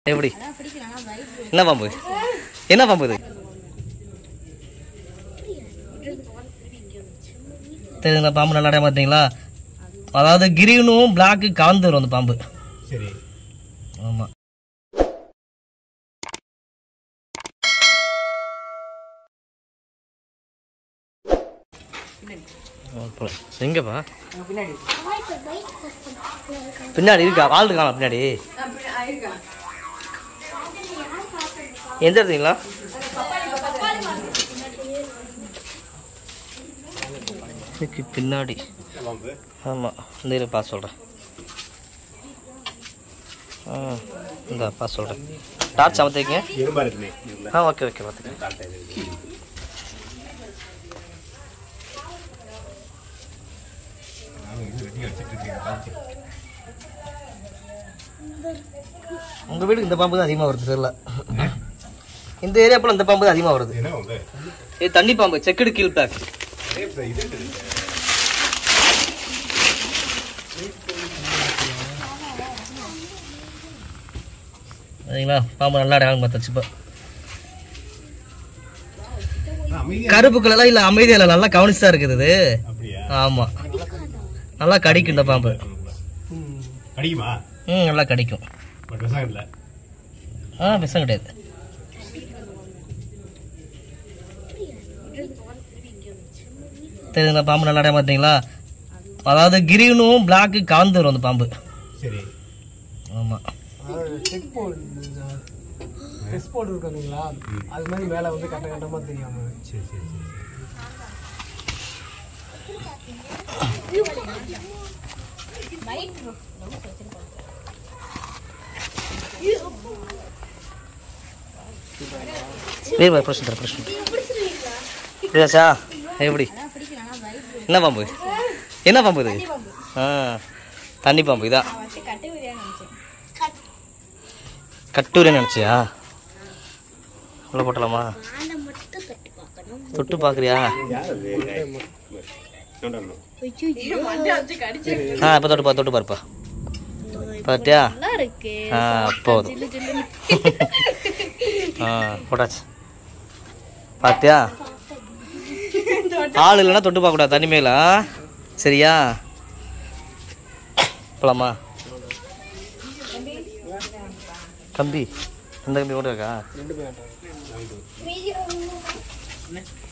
எப்படி என்ன பாம்பு என்ன பாம்பு இது தெரியுதுங்களா பாம்பு நல்லா இடம் பார்த்தீங்களா அதாவது கிரீனும் பிளாக்கு கலந்து வரும் அந்த பாம்பு சரி ஆமா அப்புறம் எங்கப்பா பின்னாடி இருக்கா ஆள் இருக்காங்களா பின்னாடி எந்த இடத்துங்களா இதுக்கு பின்னாடி பாம்பு ஆமாம் இந்த இதில் பார்த்து சொல்கிறேன் ஆ இந்த பார்த்து சொல்கிறேன் டார்ச் அமர்த்திக்கங்க எறும்பா இருக்குமே இதுல ஆ ஓகே ஓகே பார்த்துக்கேன் காட்டை இது. நானும் இது வெட்டி வச்சிட்டு இருக்கேன் காமிச்சு. உங்கள் வீடு இந்த பாம்பு தான் அதிகமாக வருது தெரியல இந்த ஏரியா போல் இந்த பாம்பு தான் அதிகமாக வருது என்ன பாம்பு இது தண்ணி பாம்பு செக்குடு கீழ் பேக் ஏய், இப்ப இது இருக்குது. சரிங்களா பாம்பு நல்லா அடையாளம் பார்த்தாச்சு இப்போ ஆ, அமைதியா கருப்பு கலர்லாம் இல்லை அமைதியாக இல்லை நல்லா கவனிச்சு தான் இருக்குது இது அப்படியா ஆமாம் நல்லா கடிக்கும் இந்த பாம்பு கடிக்குமா ம் நல்லா கடிக்கும் பட் விவசாயம் இல்லை ஆ விஷம் கிடையாது தெரியுதுங்களா பாம்பு நல்லா இடம் பார்த்தீங்களா அதாவது கிரீனும் பிளாக்கு கலந்து வரும் அந்த பாம்பு சரி ஆமாம் செக் போர்டு டெஸ்ட் போர்டு இருக்கு இல்லைங்களா அது மாதிரி மேலே வந்து கட்ட கட்டமாக தெரியும் சரி சரி சரி வேறு வேறு பிரச்சனை தரேன் பிரச்சனை இப்படியாச்சா எப்படி என்ன பாம்பு என்ன பாம்பு இது ஆ தண்ணி பாம்பு இதா கட்டூரின்னு நினச்சியா உள்ள போட்டலாமா தொட்டு பார்க்குறியா யார் அது நோண்டாமா. ஆ இப்போ தொட்டு பா தொட்டு பாருப்பா பார்த்தியா ஆ போதும் ஆ போட்டாச்சு பார்த்தியா ஆள் இல்லைன்னா தொட்டு பார்க்கக்கூடாது தனிமையில சரியா போலாமா கம்பி அந்த கம்பி கூட இருக்கா ரெண்டு பேர்